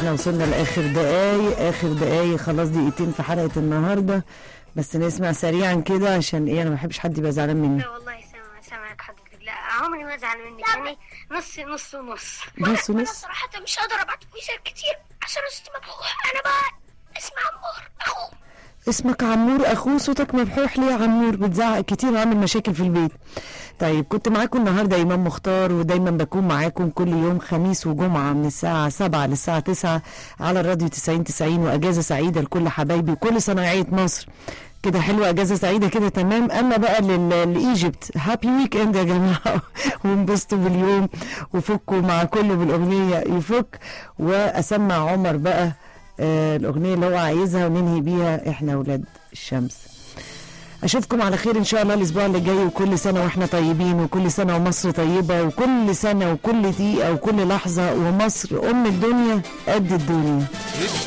احنا وصلنا لاخر دقايق اخر دقايق خلاص دقيقتين في حلقه النهارده بس نسمع سريعا كده عشان ايه انا ما بحبش حد يبقى زعلان مني لا والله سامع سامعك حضرتك لا عمري ما ازعل منك يعني نص نص ونص نص انا ونص صراحة مش هقدر ابعت فويسات كتير عشان صوتي مبحوح انا بقى اسمع عمار اخوه اسمك عمور اخوه صوتك مبحوح ليه يا عمور بتزعق كتير وعامل مشاكل في البيت طيب كنت معاكم النهارده امام مختار ودايما بكون معاكم كل يوم خميس وجمعه من الساعه 7 للساعه 9 على الراديو 90 90 واجازه سعيده لكل حبايبي وكل صناعيه مصر كده حلوه اجازه سعيده كده تمام اما بقى لل- لايجيبت هابي ويك اند يا جماعه وانبسطوا باليوم وفكوا مع كله بالاغنيه يفك واسمع عمر بقى آه الاغنيه اللي هو عايزها وننهي بيها احنا ولاد الشمس اشوفكم على خير ان شاء الله الاسبوع اللي جاي وكل سنه واحنا طيبين وكل سنه ومصر طيبه وكل سنه وكل دقيقه وكل لحظه ومصر ام الدنيا قد الدنيا